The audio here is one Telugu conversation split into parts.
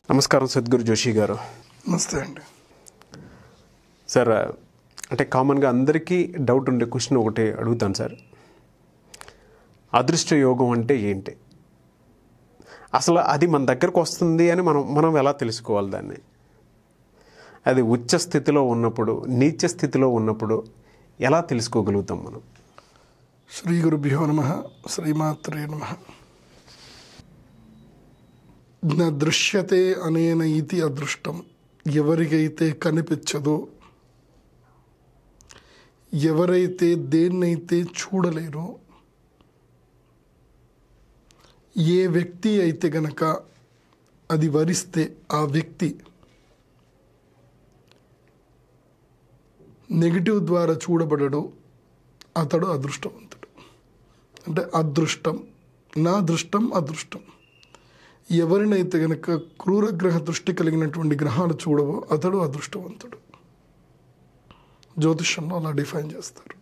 నమస్కారం సద్గురు జోషి గారు నమస్తే అండి సార్ అంటే కామన్గా అందరికీ డౌట్ ఉండే క్వశ్చన్ ఒకటి అడుగుతాను సార్ అదృష్ట యోగం అంటే ఏంటి అసలు అది మన దగ్గరకు వస్తుంది అని మనం మనం ఎలా తెలుసుకోవాలి దాన్ని అది ఉచ్చ స్థితిలో ఉన్నప్పుడు నీచ స్థితిలో ఉన్నప్పుడు ఎలా తెలుసుకోగలుగుతాం మనం శ్రీ గురుభ్యో నమ శ్రీమాత్రే నమ న దృశ్యతే అనేన ఇది అదృష్టం ఎవరికైతే కనిపించదో ఎవరైతే దేన్నైతే చూడలేరో ఏ వ్యక్తి అయితే గనక అది వరిస్తే ఆ వ్యక్తి నెగిటివ్ ద్వారా చూడబడడు అతడు అదృష్టవంతుడు అంటే అదృష్టం నా దృష్టం అదృష్టం ఎవరినైతే గనక క్రూరగ్రహ దృష్టి కలిగినటువంటి గ్రహాలు చూడవో అతడు అదృష్టవంతుడు జ్యోతిష్యంలో అలా డిఫైన్ చేస్తారు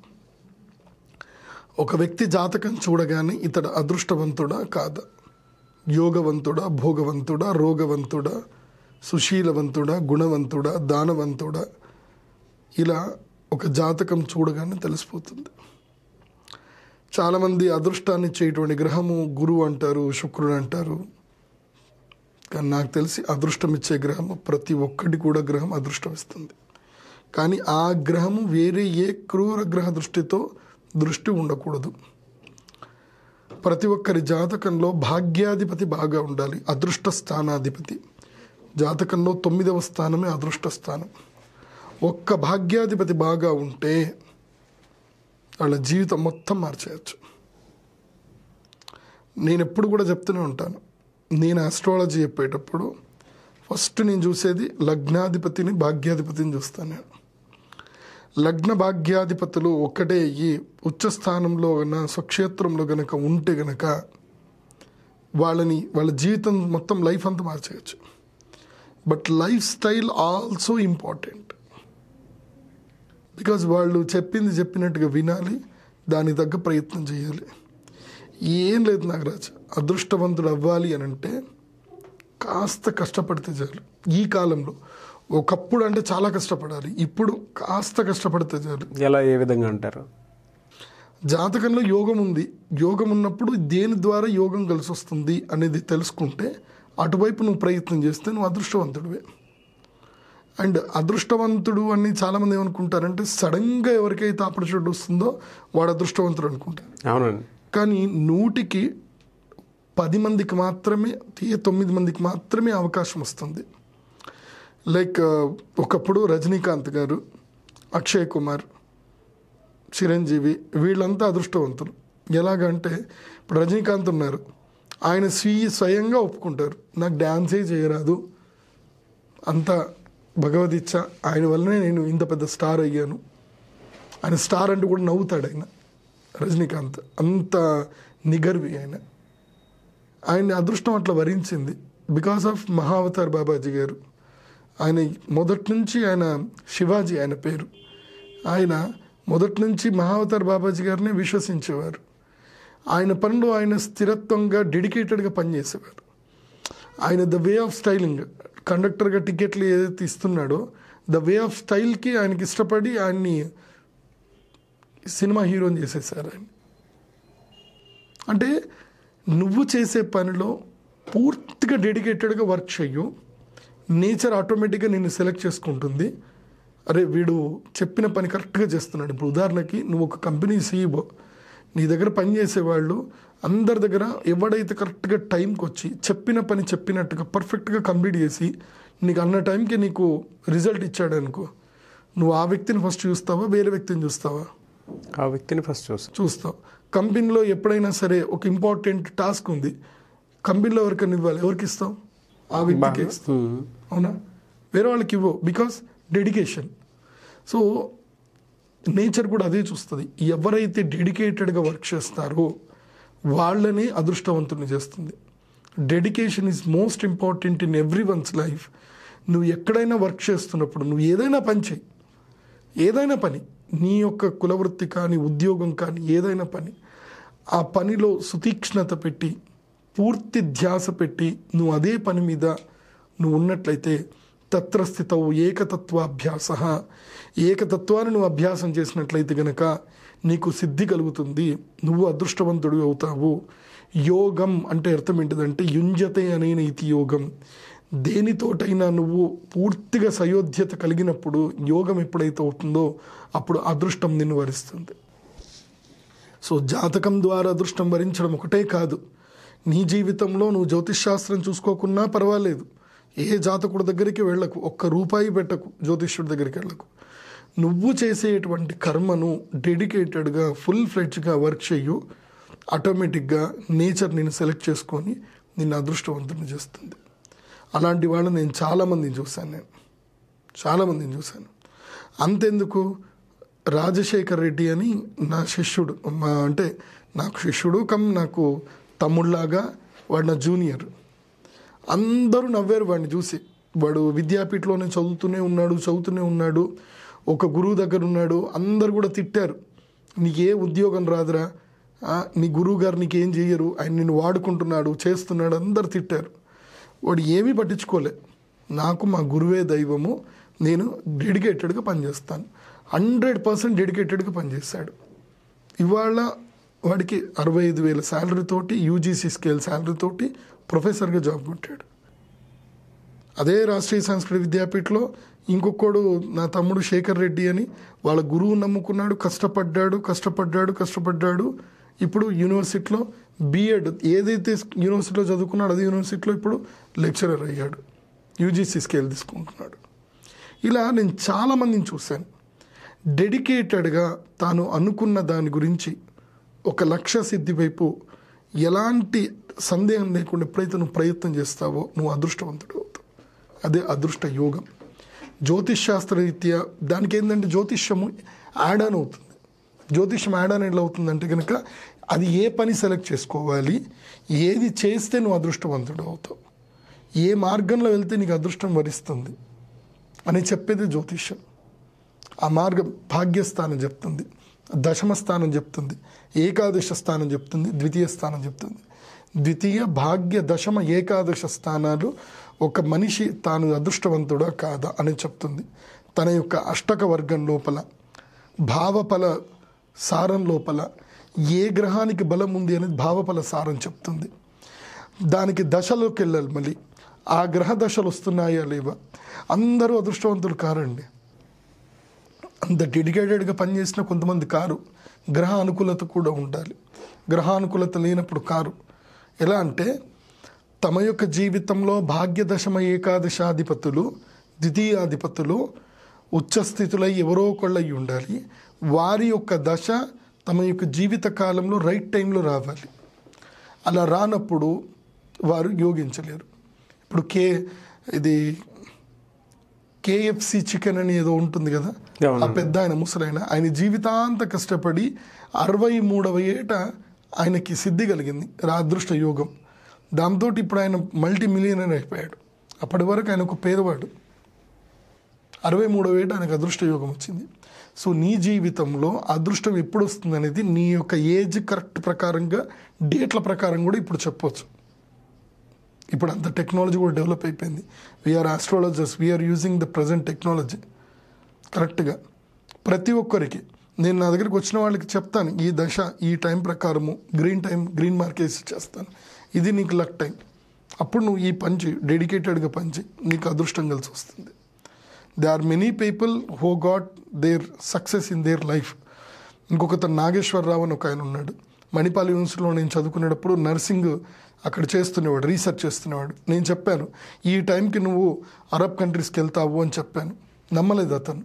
ఒక వ్యక్తి జాతకం చూడగానే ఇతడు అదృష్టవంతుడా కాదా యోగవంతుడా భోగవంతుడా రోగవంతుడా సుశీలవంతుడా గుణవంతుడా దానవంతుడా ఇలా ఒక జాతకం చూడగానే తెలిసిపోతుంది చాలామంది అదృష్టాన్ని ఇచ్చేటువంటి గ్రహము గురువు అంటారు శుక్రుడు అంటారు కానీ నాకు తెలిసి అదృష్టం ఇచ్చే గ్రహము ప్రతి ఒక్కటి కూడా గ్రహం అదృష్టం ఇస్తుంది కానీ ఆ గ్రహము వేరే ఏ క్రూర గ్రహ దృష్టితో దృష్టి ఉండకూడదు ప్రతి ఒక్కరి జాతకంలో భాగ్యాధిపతి బాగా ఉండాలి అదృష్ట స్థానాధిపతి జాతకంలో తొమ్మిదవ స్థానమే అదృష్ట స్థానం ఒక్క భాగ్యాధిపతి బాగా ఉంటే వాళ్ళ జీవితం మొత్తం మార్చేయచ్చు నేను ఎప్పుడు కూడా చెప్తూనే ఉంటాను నేను ఆస్ట్రాలజీ చెప్పేటప్పుడు ఫస్ట్ నేను చూసేది లగ్నాధిపతిని భాగ్యాధిపతిని చూస్తాను నేను లగ్న భాగ్యాధిపతులు ఒక్కటే అయ్యి ఉచ్చ స్థానంలో గన స్వక్షేత్రంలో గనక ఉంటే గనక వాళ్ళని వాళ్ళ జీవితం మొత్తం లైఫ్ అంతా మార్చేయచ్చు but life style also important because వాళ్ళు చెప్పింది చెప్పినట్టుగా వినాలి దానికి తగ్గ ప్రయత్నం చేయాలి ఏం లేదు నాగరాజ్ అదృష్టవంతుడు అవ్వాలి అని అంటే కాస్త కష్టపడితే చాలు ఈ కాలంలో ఒకప్పుడు అంటే చాలా కష్టపడాలి ఇప్పుడు కాస్త కష్టపడితే చాలు ఎలా ఏ విధంగా అంటారు జాతకంలో యోగం ఉంది యోగం ఉన్నప్పుడు దేని ద్వారా యోగం కలిసి వస్తుంది అనేది తెలుసుకుంటే అటువైపు నువ్వు ప్రయత్నం చేస్తే నువ్వు అదృష్టవంతుడివే అండ్ అదృష్టవంతుడు అని చాలామంది ఏమనుకుంటారంటే సడన్గా ఎవరికైతే ఆపర్చునిటీ వస్తుందో వాడు అదృష్టవంతుడు అనుకుంటారు అవునండి కానీ నూటికి పది మందికి మాత్రమే ఏ తొమ్మిది మందికి మాత్రమే అవకాశం వస్తుంది లైక్ ఒకప్పుడు రజనీకాంత్ గారు అక్షయ్ కుమార్ చిరంజీవి వీళ్ళంతా అదృష్టవంతులు ఎలాగంటే ఇప్పుడు రజనీకాంత్ ఉన్నారు ఆయన స్వీయ స్వయంగా ఒప్పుకుంటారు నాకు డ్యాన్సే చేయరాదు అంత భగవదీచ్ఛ ఆయన వల్లనే నేను ఇంత పెద్ద స్టార్ అయ్యాను ఆయన స్టార్ అంటే కూడా నవ్వుతాడు ఆయన రజనీకాంత్ అంత నిగర్వి ఆయన ఆయన అదృష్టం అట్లా వరించింది బికాస్ ఆఫ్ మహావతార్ బాబాజీ గారు ఆయన మొదటి నుంచి ఆయన శివాజీ ఆయన పేరు ఆయన మొదటి నుంచి మహావతార్ బాబాజీ గారిని విశ్వసించేవారు ఆయన పనిలో ఆయన స్థిరత్వంగా డెడికేటెడ్గా పనిచేసేవారు ఆయన ద వే ఆఫ్ స్టైలింగ్ కండక్టర్గా టికెట్లు ఏదైతే ఇస్తున్నాడో ద వే ఆఫ్ స్టైల్కి ఆయనకి ఇష్టపడి ఆయన్ని సినిమా హీరోని చేసేసారు ఆయన అంటే నువ్వు చేసే పనిలో పూర్తిగా డెడికేటెడ్గా వర్క్ చెయ్యు నేచర్ ఆటోమేటిక్గా నిన్ను సెలెక్ట్ చేసుకుంటుంది అరే వీడు చెప్పిన పని కరెక్ట్గా చేస్తున్నాడు ఇప్పుడు ఉదాహరణకి నువ్వు ఒక కంపెనీ సీఈఓ నీ దగ్గర పనిచేసే వాళ్ళు అందరి దగ్గర ఎవడైతే కరెక్ట్గా టైంకి వచ్చి చెప్పిన పని చెప్పినట్టుగా పర్ఫెక్ట్గా కంప్లీట్ చేసి నీకు అన్న టైంకి నీకు రిజల్ట్ ఇచ్చాడు అనుకో నువ్వు ఆ వ్యక్తిని ఫస్ట్ చూస్తావా వేరే వ్యక్తిని చూస్తావా ఆ వ్యక్తిని ఫస్ట్ చూస్తాం చూస్తాం కంపెనీలో ఎప్పుడైనా సరే ఒక ఇంపార్టెంట్ టాస్క్ ఉంది కంపెనీలో ఎవరికైనా ఇవ్వాలి ఎవరికి ఇస్తాం ఆ వ్యక్తికి ఇస్తాం అవునా వేరే వాళ్ళకి ఇవ్వవు బికాస్ డెడికేషన్ సో నేచర్ కూడా అదే చూస్తుంది ఎవరైతే డెడికేటెడ్గా వర్క్ చేస్తారో వాళ్ళని అదృష్టవంతుని చేస్తుంది dedication is most important in every one's life నువ్వు ఎక్కడైనా వర్క్ చేస్తున్నప్పుడు నువ్వు ఏదైనా పని చేయి ఏదైనా పని నీ యొక్క కులవృత్తి కానీ ఉద్యోగం కానీ ఏదైనా పని ఆ పనిలో సుతీక్ష్ణత పెట్టి పూర్తి ధ్యాస పెట్టి నువ్వు అదే పని మీద నువ్వు ఉన్నట్లయితే తత్రస్థితవు ఏకతత్వాభ్యాస ఏకతత్వాన్ని నువ్వు అభ్యాసం చేసినట్లయితే గనక నీకు సిద్ధి కలుగుతుంది నువ్వు అదృష్టవంతుడు అవుతావు యోగం అంటే అర్థం ఏంటిదంటే యుంజతే అనే ఇతి యోగం దేనితోటైనా నువ్వు పూర్తిగా సయోధ్యత కలిగినప్పుడు యోగం ఎప్పుడైతే అవుతుందో అప్పుడు అదృష్టం నిన్ను వరిస్తుంది సో జాతకం ద్వారా అదృష్టం వరించడం ఒకటే కాదు నీ జీవితంలో నువ్వు జ్యోతిష్ శాస్త్రం చూసుకోకున్నా పర్వాలేదు ఏ జాతకుడి దగ్గరికి వెళ్ళకు ఒక్క రూపాయి పెట్టకు జ్యోతిష్యుడి దగ్గరికి వెళ్ళకు నువ్వు చేసేటువంటి కర్మను డెడికేటెడ్గా ఫుల్ ఫ్లెడ్జ్గా వర్క్ చేయు ఆటోమేటిక్గా నేచర్ నేను సెలెక్ట్ చేసుకొని నిన్ను అదృష్టవంతుని చేస్తుంది అలాంటి వాళ్ళని నేను చాలామందిని చూశాను నేను చాలామందిని చూశాను అంతెందుకు రాజశేఖర్ రెడ్డి అని నా శిష్యుడు మా అంటే నాకు శిష్యుడు కమ్ నాకు తమ్ముళ్ళలాగా వాడు నా జూనియర్ అందరూ నవ్వారు వాడిని చూసి వాడు విద్యాపీఠలోనే చదువుతూనే ఉన్నాడు చదువుతూనే ఉన్నాడు ఒక గురువు దగ్గర ఉన్నాడు అందరు కూడా తిట్టారు నీకే ఉద్యోగం రాదురా ఆ, నీ గురువు గారు నీకేం చెయ్యరు ఆయన నిన్ను వాడుకుంటున్నాడు చేస్తున్నాడు అందరు తిట్టారు వాడు ఏమీ పట్టించుకోలే నాకు మా గురువే దైవము నేను డెడికేటెడ్గా పనిచేస్తాను హండ్రెడ్ పర్సెంట్ డెడికేటెడ్గా పనిచేశాడు ఇవాళ వాడికి అరవై ఐదు వేల శాలరీ తోటి యూజీసీ స్కేల్ శాలరీ తోటి ప్రొఫెసర్గా జాబ్ కొట్టాడు అదే రాష్ట్రీయ సంస్కృత విద్యాపీఠలో ఇంకొకడు నా తమ్ముడు శేఖర్ రెడ్డి అని వాళ్ళ గురువు నమ్ముకున్నాడు కష్టపడ్డాడు కష్టపడ్డాడు కష్టపడ్డాడు ఇప్పుడు యూనివర్సిటీలో బీఎడ్ ఏదైతే యూనివర్సిటీలో చదువుకున్నాడో అదే యూనివర్సిటీలో ఇప్పుడు లెక్చరర్ అయ్యాడు యూజీసీ స్కేల్ తీసుకుంటున్నాడు ఇలా నేను చాలామందిని చూశాను డెడికేటెడ్గా తాను అనుకున్న దాని గురించి ఒక లక్ష్య సిద్ధి వైపు ఎలాంటి సందేహం లేకుండా ఎప్పుడైతే నువ్వు ప్రయత్నం చేస్తావో నువ్వు అదృష్టవంతుడు అవుతావు అదే అదృష్ట యోగం జ్యోతిష్ శాస్త్ర రీత్యా దానికి ఏంటంటే జ్యోతిష్యము యాడ్ ఆన్ అవుతుంది జ్యోతిష్యం యాడ్ ఆన్ ఎట్లా అవుతుందంటే కనుక అది ఏ పని సెలెక్ట్ చేసుకోవాలి ఏది చేస్తే నువ్వు అదృష్టవంతుడు అవుతావు ఏ మార్గంలో వెళ్తే నీకు అదృష్టం వరిస్తుంది అని చెప్పేది జ్యోతిష్యం ఆ మార్గం భాగ్యస్థానం చెప్తుంది దశమ స్థానం చెప్తుంది ఏకాదశ స్థానం చెప్తుంది ద్వితీయ స్థానం చెప్తుంది ద్వితీయ భాగ్య దశమ ఏకాదశ స్థానాలు ఒక మనిషి తాను అదృష్టవంతుడా కాదా అని చెప్తుంది తన యొక్క అష్టక వర్గం లోపల భావఫల సారం లోపల ఏ గ్రహానికి బలం ఉంది అనేది భావఫల సారం చెప్తుంది దానికి దశలోకి వెళ్ళాలి మళ్ళీ ఆ గ్రహ దశలు వస్తున్నాయా లేవా అందరూ అదృష్టవంతులు కారండి అంత డెడికేటెడ్గా పనిచేసిన కొంతమంది కారు గ్రహ అనుకూలత కూడా ఉండాలి గ్రహ అనుకూలత లేనప్పుడు కారు ఎలా అంటే తమ యొక్క జీవితంలో భాగ్యదశమ ఏకాదశాధిపతులు ద్వితీయాధిపతులు ఉచ్చస్థితులై ఎవరో ఒకళ్ళై ఉండాలి వారి యొక్క దశ తమ యొక్క జీవిత కాలంలో రైట్ టైంలో రావాలి అలా రానప్పుడు వారు యోగించలేరు ఇప్పుడు కే ఇది కేఎఫ్సి చికెన్ అని ఏదో ఉంటుంది కదా అవునండి. ఆ పెద్ద ఆయన ముసలైన ఆయన జీవితాంత కష్టపడి అరవై మూడవ ఏట ఆయనకి సిద్ధి కలిగింది రా అదృష్ట యోగం దాంతో ఇప్పుడు ఆయన మల్టీ మిలియనర్ అయిపోయాడు అప్పటి వరకు ఆయన ఒక పేదవాడు అరవై మూడవ ఏట ఆయనకు అదృష్ట యోగం వచ్చింది సో నీ జీవితంలో అదృష్టం ఎప్పుడు వస్తుంది అనేది నీ యొక్క ఏజ్ కరెక్ట్ ప్రకారంగా డేట్ల ప్రకారం కూడా ఇప్పుడు చెప్పొచ్చు ఇప్పుడు అంత టెక్నాలజీ కూడా డెవలప్ అయిపోయింది we are astrologers we are using the present technology కరెక్ట్గా ప్రతి ఒక్కరికి నేను నా దగ్గరికి వచ్చిన వాళ్ళకి చెప్తాను ఈ దశ ఈ టైం ప్రకారము గ్రీన్ టైం గ్రీన్ మార్క్ వేసి చేస్తాను ఇది నీకు లక్ టైం అప్పుడు నువ్వు ఈ పని చేయి డెడికేటెడ్గా పని చేయి నీకు అదృష్టం కలిసి వస్తుంది they are many people who got their success in their life ఇంకొకతను నాగేశ్వరరావు అని ఒక ఆయన ఉన్నాడు మణిపాల్ యూనివర్సిటీలో నేను చదువుకునేటప్పుడు నర్సింగ్ అక్కడ చేస్తునేవాడు రీసెర్చ్ చేస్తునేవాడు నేను చెప్పాను ఈ టైంకి నువ్వు అరబ్ కంట్రీస్కి వెళ్తావు అని చెప్పాను నమ్మలేదు అతను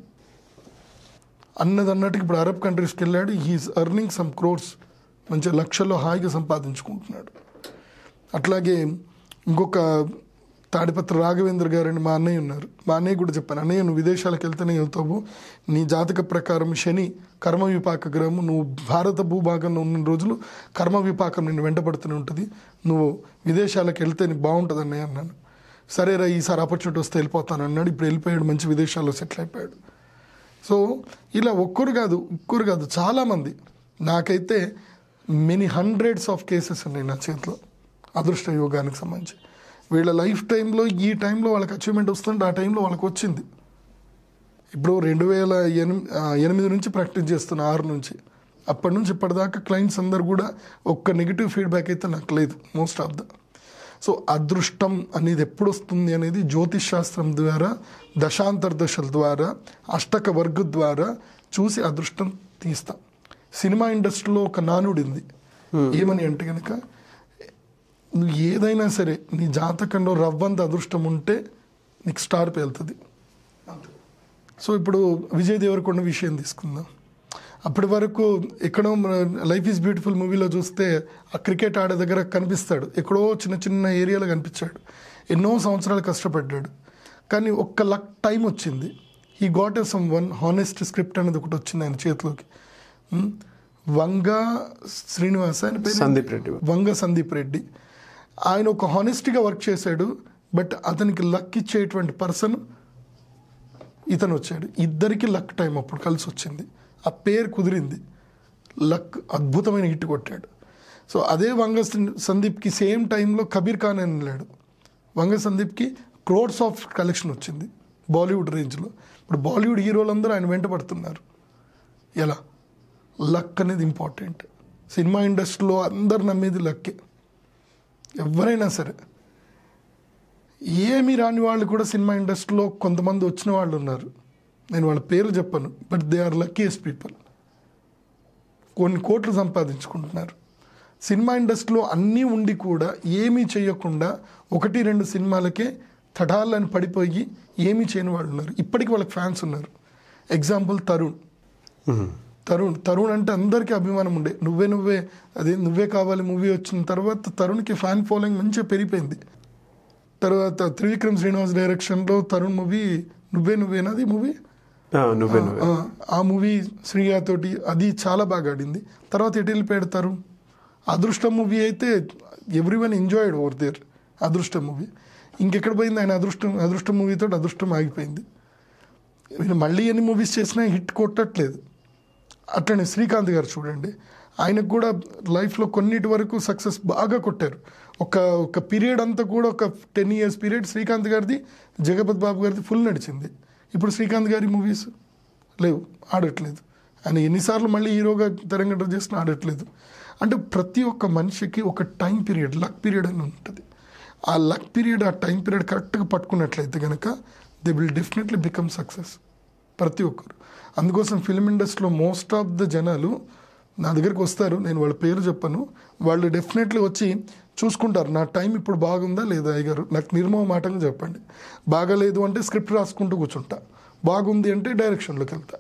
అన్నది అన్నట్టుగా ఇప్పుడు అరబ్ కంట్రీస్కి వెళ్ళాడు హీఈస్ ఎర్నింగ్ సమ్ క్రోర్స్ మంచిగా లక్షల్లో హాయిగా సంపాదించుకుంటున్నాడు అట్లాగే ఇంకొక తాడిపత్రి రాఘవేంద్ర గారు అని మా అన్నయ్య ఉన్నారు మా అన్నయ్య కూడా చెప్పాను అన్నయ్య నువ్వు విదేశాలకు వెళ్తేనే వెళ్తావు నీ జాతక ప్రకారం శని కర్మ విపాక గ్రహము నువ్వు భారత భూభాగంలో ఉన్న రోజులు కర్మ విపాకం నిన్ను వెంటబడుతూనే ఉంటుంది నువ్వు విదేశాలకు వెళ్తే నీకు బాగుంటుంది అన్నయ్య అన్నాను సరేరా ఈసారి ఆపర్చునిటీ వస్తే వెళ్ళిపోతాను అన్నాడు ఇప్పుడు వెళ్ళిపోయాడు మంచి విదేశాల్లో సెటిల్ అయిపోయాడు సో ఇలా ఒక్కరు కాదు ఒక్కరు కాదు చాలామంది నాకైతే మెనీ హండ్రెడ్స్ ఆఫ్ కేసెస్ ఉన్నాయి నా చేతిలో అదృష్ట యోగానికి సంబంధించి వీళ్ళ లైఫ్ టైంలో ఈ టైంలో వాళ్ళకి అచీవ్మెంట్ వస్తుంటే ఆ టైంలో వాళ్ళకి వచ్చింది ఇప్పుడు రెండు వేల ఎనిమిది ఎనిమిది నుంచి ప్రాక్టీస్ చేస్తున్నా ఆరు నుంచి అప్పటి నుంచి ఇప్పటిదాకా క్లయింట్స్ అందరు కూడా ఒక్క నెగిటివ్ ఫీడ్బ్యాక్ అయితే నాకు లేదు మోస్ట్ ఆఫ్ ద సో అదృష్టం అనేది ఎప్పుడు వస్తుంది అనేది జ్యోతిష్ శాస్త్రం ద్వారా దశాంతర్దశల ద్వారా అష్టక వర్గ ద్వారా చూసి అదృష్టం తీస్తాం సినిమా ఇండస్ట్రీలో ఒక నానుడి ఉంది ఏమని అంటే కనుక నువ్వు ఏదైనా సరే నీ జాతకంలో రవ్వంత అదృష్టం ఉంటే నీకు స్టార్ పేలుతుంది సో ఇప్పుడు విజయ్ దేవరకొండ విషయం తీసుకుందాం అప్పటి వరకు ఎక్కడో లైఫ్ ఈజ్ బ్యూటిఫుల్ మూవీలో చూస్తే ఆ క్రికెట్ ఆడే దగ్గర కనిపిస్తాడు ఎక్కడో చిన్న చిన్న ఏరియాలో కనిపించాడు ఎన్నో సంవత్సరాలు కష్టపడ్డాడు కానీ ఒక్క లక్ టైం వచ్చింది ఈ got a someone honest script అనేది ఒకటి వచ్చింది ఆయన చేతిలోకి ఉమ్, వంగ శ్రీనివాస్ ఆయన పేరు సందీప్ రెడ్డి వంగ సందీప్ రెడ్డి ఆయన ఒక హానెస్ట్గా వర్క్ చేశాడు బట్ అతనికి లక్ ఇచ్చేటువంటి పర్సన్ ఇతను వచ్చాడు ఇద్దరికి లక్ టైం అప్పుడు కలిసి వచ్చింది ఆ పేరు కుదిరింది లక్ అద్భుతమైన హిట్ కొట్టాడు సో అదే వంగ సం- సందీప్కి సేమ్ టైంలో కబీర్ ఖాన్ అని వెళ్ళాడు వంగ సందీప్కి క్రోడ్స్ ఆఫ్ కలెక్షన్ వచ్చింది బాలీవుడ్ రేంజ్లో ఇప్పుడు బాలీవుడ్ హీరోలందరూ ఆయన వెంట పడుతున్నారు ఎలా లక్ అనేది ఇంపార్టెంట్ సినిమా ఇండస్ట్రీలో అందరు నమ్మేది లక్కే ఎవరైనా సరే ఏమీ రాని వాళ్ళు కూడా సినిమా ఇండస్ట్రీలో కొంతమంది వచ్చిన వాళ్ళు ఉన్నారు నేను వాళ్ళ పేర్లు చెప్పను but they are luckiest people కొన్ని కోట్లు సంపాదించుకుంటున్నారు సినిమా ఇండస్ట్రీలో అన్నీ ఉండి కూడా ఏమీ చేయకుండా ఒకటి రెండు సినిమాలకే తటాలని పడిపోయి ఏమీ చేయని వాళ్ళు ఉన్నారు ఇప్పటికీ వాళ్ళకి ఫ్యాన్స్ ఉన్నారు ఎగ్జాంపుల్ తరుణ్ తరుణ్ తరుణ్ అంటే అందరికీ అభిమానం ఉండే నువ్వే నువ్వే అదే నువ్వే కావాలి మూవీ వచ్చిన తర్వాత తరుణ్కి ఫ్యాన్ ఫాలోయింగ్ మంచిగా పెరిగిపోయింది తర్వాత త్రివిక్రమ్ శ్రీనివాస్ డైరెక్షన్లో తరుణ్ మూవీ నువ్వే నువ్వేనది మూవీ ఆ, నువ్వే నువ్వే ఆ, ఆ మూవీ శ్రీయా తోటి అది చాలా బాగా ఆడింది తర్వాత ఎటు వెళ్ళిపోయాడు తరుణ్ అదృష్టం మూవీ అయితే every one enjoyed over there Adrushtam movie ఇంకెక్కడ పోయింది ఆయన అదృష్టం అదృష్టం మూవీతో అదృష్టం ఆగిపోయింది ఈయన మళ్ళీ ఎన్ని మూవీస్ చేసినా హిట్ కొట్టట్లేదు అట్లనే శ్రీకాంత్ గారు చూడండి ఆయనకు కూడా లైఫ్లో కొన్నిటి వరకు సక్సెస్ బాగా కొట్టారు ఒక ఒక పీరియడ్ అంతా కూడా ఒక టెన్ ఇయర్స్ పీరియడ్ శ్రీకాంత్ గారిది జగపత్ బాబు గారిది ఫుల్ నడిచింది ఇప్పుడు శ్రీకాంత్ గారి మూవీస్ లేవు ఆడట్లేదు ఆయన ఎన్నిసార్లు మళ్ళీ హీరోగా తెరంగేట్ర చేసినా ఆడట్లేదు అంటే ప్రతి ఒక్క మనిషికి ఒక టైం పీరియడ్ లక్ పీరియడ్ అని ఉంటుంది ఆ లక్ పీరియడ్ ఆ టైం పీరియడ్ కరెక్ట్గా పట్టుకున్నట్లయితే కనుక they will definitely become success ప్రతి ఒక్కరు అందుకోసం ఫిలిం ఇండస్ట్రీలో మోస్ట్ ఆఫ్ ద జనాలు నా దగ్గరికి వస్తారు నేను వాళ్ళ పేరు చెప్పను వాళ్ళు డెఫినెట్లీ వచ్చి చూసుకుంటారు నా టైం ఇప్పుడు బాగుందా లేదా అయ్యగారు నాకు నిర్మమాటంగా చెప్పండి బాగాలేదు అంటే స్క్రిప్ట్ రాసుకుంటూ కూర్చుంటా బాగుంది అంటే డైరెక్షన్లోకి వెళ్తా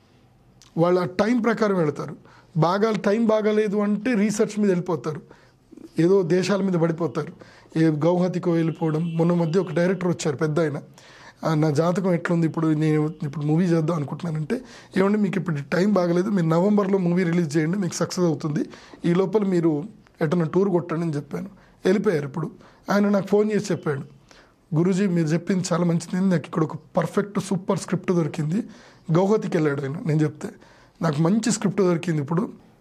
వాళ్ళ టైం ప్రకారం వెళ్తారు బాగా టైం బాగాలేదు అంటే రీసెర్చ్ మీద వెళ్ళిపోతారు ఏదో దేశాల మీద పడిపోతారు ఏ గౌహతికో వెళ్ళిపోవడం మొన్న మధ్య ఒక డైరెక్టర్ వచ్చారు పెద్ద ఆయన "ఆ, నా జాతకం ఎట్లుంది ఇప్పుడు నేను ఇప్పుడు మూవీ చేద్దాం అనుకుంటున్నానంటే ఏమంటే మీకు ఇప్పుడు టైం బాగలేదు మీరు నవంబర్లో మూవీ రిలీజ్ చేయండి మీకు సక్సెస్ అవుతుంది ఈ లోపల మీరు ఎటన్నా టూర్ కొట్టండి అని చెప్పాను వెళ్ళిపోయారు ఇప్పుడు ఆయన నాకు ఫోన్ చేసి చెప్పాడు గురూజీ మీరు చెప్పింది చాలా మంచిది నాకు ఇక్కడ ఒక పర్ఫెక్ట్ సూపర్ స్క్రిప్ట్ దొరికింది గౌహతికి వెళ్ళాడు ఆయన నేను చెప్తే నాకు మంచి స్క్రిప్ట్ దొరికింది ఇప్పుడు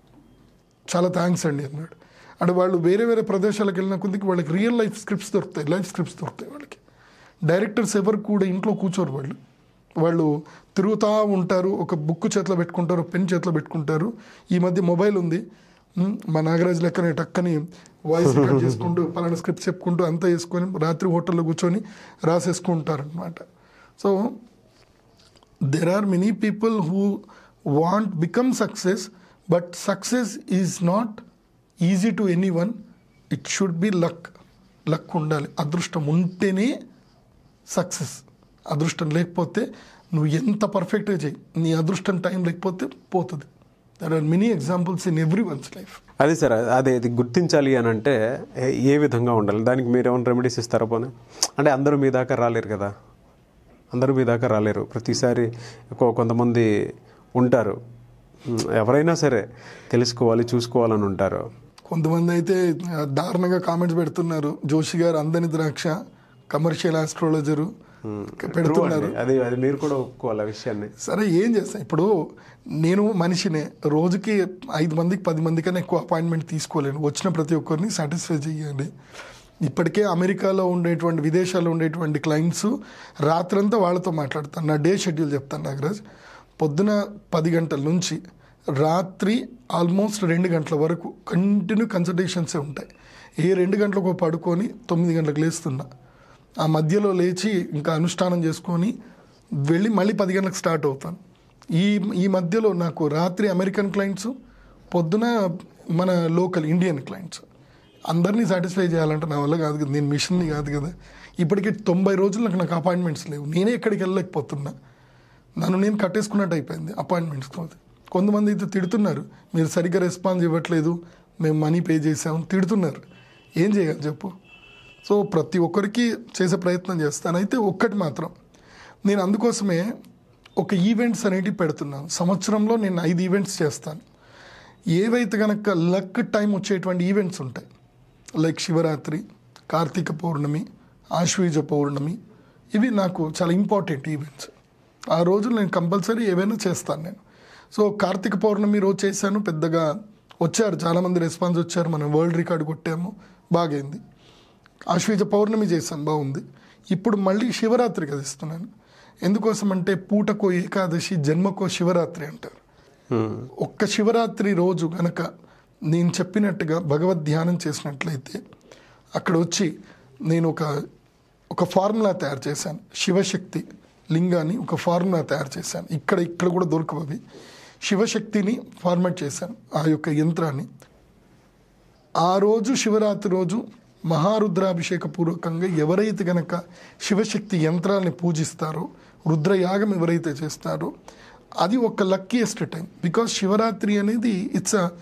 చాలా థ్యాంక్స్ అండి అన్నాడు అంటే వాళ్ళు వేరే వేరే ప్రదేశాలకు వెళ్ళిన కొద్దికి వాళ్ళకి రియల్ లైఫ్ స్క్రిప్ట్స్ దొరుకుతాయి లైఫ్ స్క్రిప్ట్స్ దొరుకుతాయి వాళ్ళకి డైరెక్టర్స్ ఎవరు కూడా ఇంట్లో కూర్చోరు వాళ్ళు వాళ్ళు తిరుగుతూ ఉంటారు ఒక బుక్ చేతిలో పెట్టుకుంటారు పెన్ చేతిలో పెట్టుకుంటారు ఈ మధ్య మొబైల్ ఉంది ఉమ్, మా నాగరాజు లెక్కనే టక్కని వాయిస్ రికార్డ్ చేసుకుంటూ పలానా స్క్రిప్ట్ చెప్పుకుంటూ అంతా వేసుకొని రాత్రి హోటల్లో కూర్చొని రాసేసుకుంటారు అనమాట so there are many people who want become success but success is not easy to anyone it should be luck luck ఉండాలి అదృష్టం ఉంటేనే సక్సెస్ అదృష్టం లేకపోతే నువ్వు ఎంత పర్ఫెక్ట్గా చేయి నీ అదృష్టం టైం లేకపోతే పోతుంది there are many examples in every one's life అది సార్ అదే ఇది గుర్తించాలి అని అంటే ఏ- ఏ విధంగా ఉండాలి దానికి మీరు ఏమైనా రెమెడీస్ ఇస్తారా పోనీ అంటే అందరూ మీ దాకా రాలేరు కదా అందరూ మీ దాకా రాలేరు ప్రతిసారి కొ- కొంతమంది ఉంటారు ఉమ్, ఎవరైనా సరే తెలుసుకోవాలి చూసుకోవాలని ఉంటారు కొంతమంది అయితే ఆ, దారుణంగా కామెంట్స్ పెడుతున్నారు జోషి గారు అందని ద్రాక్ష కమర్షియల్ ఆస్ట్రాలజరు పెడుతున్నారు అది అది మీరు కూడా ఒప్పుకోవాలి ఆ విషయాన్ని సరే ఏం చేస్తాం ఇప్పుడు నేను మనిషినే రోజుకి ఐదు మందికి పది మందికన్నా ఎక్కువ అపాయింట్మెంట్ తీసుకోలేను వచ్చిన ప్రతి ఒక్కరిని సాటిస్ఫై చేయాలి ఇప్పటికే అమెరికాలో ఉండేటువంటి విదేశాల్లో ఉండేటువంటి క్లయింట్స్ రాత్రంతా వాళ్ళతో మాట్లాడతాను నా డే షెడ్యూల్ చెప్తాను నాగరాజ్ పొద్దున పది గంటల నుంచి రాత్రి ఆల్మోస్ట్ రెండు గంటల వరకు కంటిన్యూ కన్సల్టేషన్సే ఉంటాయి ఏ రెండు గంటలకు పడుకొని తొమ్మిది గంటలకు లేస్తున్నా ఆ మధ్యలో లేచి ఇంకా అనుష్ఠానం చేసుకొని వెళ్ళి మళ్ళీ పది గంటలకు స్టార్ట్ అవుతాను ఈ ఈ మధ్యలో నాకు రాత్రి అమెరికన్ క్లయింట్స్ పొద్దున మన లోకల్ ఇండియన్ క్లయింట్స్ అందరినీ సాటిస్ఫై చేయాలంటే నా వల్ల కాదు కదా నేను మిషన్ని కాదు కదా ఇప్పటికే తొంభై రోజులు నాకు నాకు అపాయింట్మెంట్స్ లేవు నేనే ఎక్కడికి వెళ్ళలేకపోతున్నా నన్ను నేను కట్టేసుకున్నట్టు అయిపోయింది అపాయింట్మెంట్స్ కొంతమంది అయితే తిడుతున్నారు మీరు సరిగ్గా రెస్పాన్స్ ఇవ్వట్లేదు మేము మనీ పే చేసాము తిడుతున్నారు ఏం చేయాలి చెప్పు సో ప్రతి ఒక్కరికి చేసే ప్రయత్నం చేస్తాను అయితే ఒక్కటి మాత్రం నేను అందుకోసమే ఒక ఈవెంట్స్ అనేటివి పెడుతున్నాను సంవత్సరంలో నేను ఐదు ఈవెంట్స్ చేస్తాను ఏవైతే కనుక లక్ టైం వచ్చేటువంటి ఈవెంట్స్ ఉంటాయి లైక్ శివరాత్రి కార్తీక పౌర్ణమి ఆశ్వీజ పౌర్ణమి ఇవి నాకు చాలా ఇంపార్టెంట్ ఈవెంట్స్ ఆ రోజు నేను కంపల్సరీ ఏవైనా చేస్తాను నేను సో కార్తీక పౌర్ణమి రోజు చేశాను పెద్దగా వచ్చారు చాలామంది రెస్పాన్స్ వచ్చారు మనం వరల్డ్ రికార్డు కొట్టాము బాగైంది ఆశ్వీజ పౌర్ణమి చేశాను బాగుంది ఇప్పుడు మళ్ళీ శివరాత్రి కదా ఇస్తున్నాను ఎందుకోసం అంటే పూటకో ఏకాదశి జన్మకో శివరాత్రి అంటారు ఒక్క శివరాత్రి రోజు గనక నేను చెప్పినట్టుగా భగవద్ ధ్యానం చేసినట్లయితే అక్కడ వచ్చి నేను ఒక ఒక ఫార్ములా తయారు చేశాను శివశక్తి లింగాన్ని ఒక ఫార్ములా తయారు చేశాను ఇక్కడ ఇక్కడ కూడా దొరకవు అవి శివశక్తిని ఫార్మాట్ చేశాను ఆ యొక్క యంత్రాన్ని ఆ రోజు శివరాత్రి రోజు మహారుద్రాభిషేక పూర్వకంగా ఎవరైతే గనక శివశక్తి యంత్రాలని పూజిస్తారో రుద్రయాగం ఎవరైతే చేస్తారో అది ఒక లక్కీయెస్ట్ టైం బికాస్ శివరాత్రి అనేది ఇట్స్ అ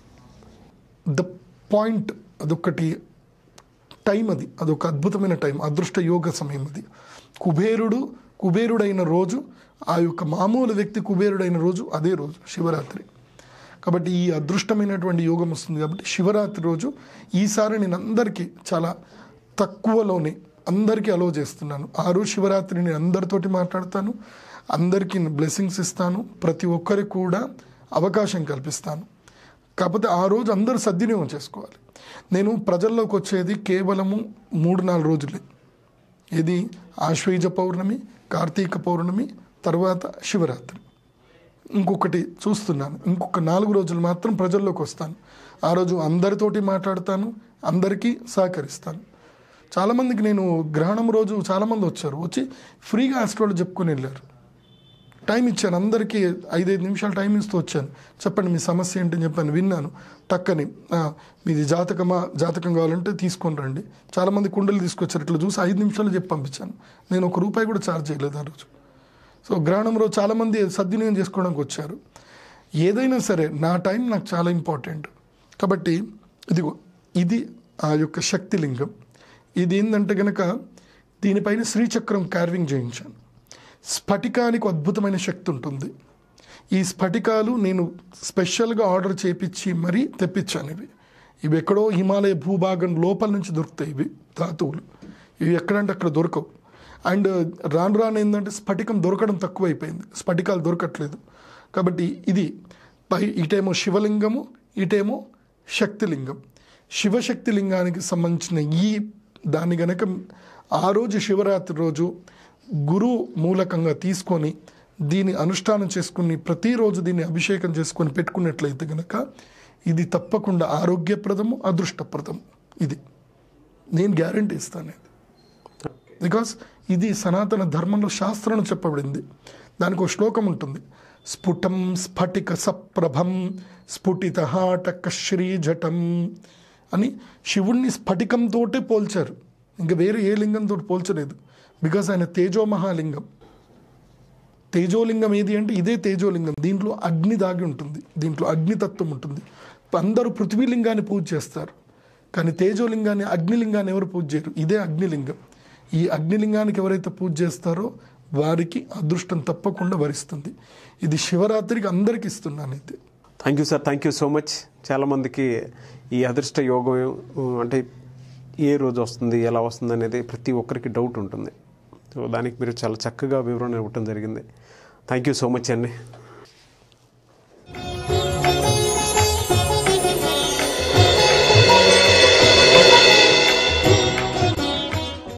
ద పాయింట్ అదొకటి టైం అది అదొక అద్భుతమైన టైం అదృష్ట యోగ సమయం అది కుబేరుడు కుబేరుడైన రోజు ఆ యొక్క మామూలు వ్యక్తి కుబేరుడైన రోజు అదే రోజు శివరాత్రి కాబట్టి ఈ అదృష్టమైనటువంటి యోగం వస్తుంది కాబట్టి శివరాత్రి రోజు ఈసారి నేను అందరికీ చాలా తక్కువలోనే అందరికీ అలో చేస్తున్నాను ఆ రోజు శివరాత్రి నేను అందరితోటి మాట్లాడతాను అందరికీ బ్లెస్సింగ్స్ ఇస్తాను ప్రతి ఒక్కరికి కూడా అవకాశం కల్పిస్తాను కాకపోతే ఆ రోజు అందరూ సద్వినియోగం చేసుకోవాలి నేను ప్రజల్లోకి వచ్చేది కేవలము మూడు నాలుగు రోజులే ఇది ఆశ్వయుజ పౌర్ణమి కార్తీక పౌర్ణమి తర్వాత శివరాత్రి ఇంకొకటి చూస్తున్నాను ఇంకొక నాలుగు రోజులు మాత్రం ప్రజల్లోకి వస్తాను ఆ రోజు అందరితోటి మాట్లాడతాను అందరికీ సహకరిస్తాను చాలామందికి నేను గ్రహణం రోజు చాలామంది వచ్చారు వచ్చి ఫ్రీగా ఆస్ట్రోలు చెప్పుకొని వెళ్ళారు టైం ఇచ్చాను అందరికీ ఐదైదు నిమిషాలు టైం ఇస్తూ వచ్చాను చెప్పండి మీ సమస్య ఏంటని చెప్పాను విన్నాను టక్కని "ఆ, మీది జాతకమా జాతకం కావాలంటే తీసుకొని రండి చాలామంది కుండలు తీసుకొచ్చారు ఇట్లా చూసి ఐదు నిమిషాలు చెప్పి పంపించాను నేను ఒక రూపాయి కూడా ఛార్జ్ చేయలేదు ఆ రోజు సో గ్రహణం రోజు చాలామంది సద్వినియోగం చేసుకోవడానికి వచ్చారు ఏదైనా సరే నా టైం నాకు చాలా ఇంపార్టెంట్ కాబట్టి ఇదిగో ఇది ఆ యొక్క శక్తి లింగం ఇది ఏంటంటే గనక దీనిపైన శ్రీచక్రం కార్వింగ్ చేయించాను స్ఫటికానికి అద్భుతమైన శక్తి ఉంటుంది ఈ స్ఫటికాలు నేను స్పెషల్గా ఆర్డర్ చేపించి మరీ తెప్పించాను ఇవి ఇవి ఎక్కడో హిమాలయ భూభాగం లోపల నుంచి దొరుకుతాయి ఇవి ధాతువులు ఇవి ఎక్కడంటే అక్కడ దొరకవు అండ్ రాను రాను ఏంటంటే స్ఫటికం దొరకడం తక్కువైపోయింది స్ఫటికాలు దొరకట్లేదు కాబట్టి ఇది పై ఇటేమో శివలింగము ఇటేమో శక్తిలింగం శివశక్తి లింగానికి సంబంధించిన ఈ దాన్ని గనక ఆ రోజు శివరాత్రి రోజు గురువు మూలకంగా తీసుకొని దీన్ని అనుష్ఠానం చేసుకుని ప్రతిరోజు దీన్ని అభిషేకం చేసుకొని పెట్టుకున్నట్లయితే గనక ఇది తప్పకుండా ఆరోగ్యప్రదము అదృష్టప్రదము ఇది నేను గ్యారంటీ ఇస్తాను ఇది బికాస్ ఇది సనాతన ధర్మంలో శాస్త్రంలో చెప్పబడింది దానికి ఒక శ్లోకం ఉంటుంది స్ఫుటం స్ఫటిక సప్రభం స్ఫుటిత హాటక శ్రీజటం అని శివుణ్ణి స్ఫటికంతోటే పోల్చారు ఇంకా వేరే ఏ లింగంతో పోల్చలేదు బికాస్ ఆయన తేజోమహాలింగం తేజోలింగం ఏది అంటే ఇదే తేజోలింగం దీంట్లో అగ్ని దాగి ఉంటుంది దీంట్లో అగ్నితత్వం ఉంటుంది అందరూ పృథ్వీలింగాన్ని పూజ చేస్తారు కానీ తేజోలింగాన్ని అగ్నిలింగాన్ని ఎవరు పూజ చేయరు ఇదే అగ్నిలింగం ఈ అగ్నిలింగానికి ఎవరైతే పూజ చేస్తారో వారికి అదృష్టం తప్పకుండా వరిస్తుంది ఇది శివరాత్రికి అందరికి ఇస్తున్నాను ఇది thank you sir thank you so much చాలామందికి ఈ అదృష్ట యోగం ఉ, అంటే ఏ రోజు వస్తుంది ఎలా వస్తుంది అనేది ప్రతి ఒక్కరికి డౌట్ ఉంటుంది సో దానికి మీరు చాలా చక్కగా వివరణ ఇవ్వటం జరిగింది థ్యాంక్ యూ సో మచ్ అండి